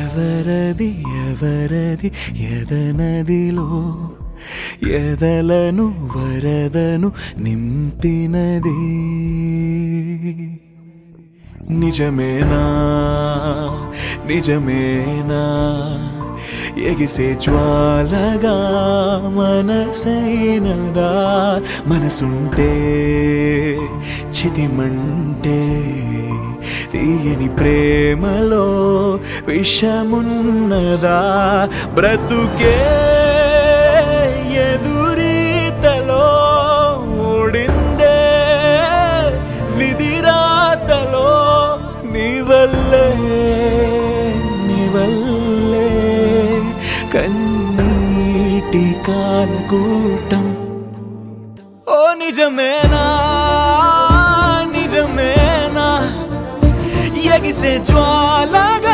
ఎవరది ఎవరది ఎదనదిలో ఎదలను వరదను నింపినది నిజమేనా నిజమేనా ఎగిసే జ్వాలగా మనసైనదా మనసుంటే చితిమంటే తీయని ప్రేమలో విషమున్నదా బ్రతుకే ఎదురీతలో ఓడిందే విధిరాతలో నీవల్లే నీవల్లే కన్నీటి కాలకూటం ఓ నిజమేనా నిజమేనా ఎగిసే జ్వాలగా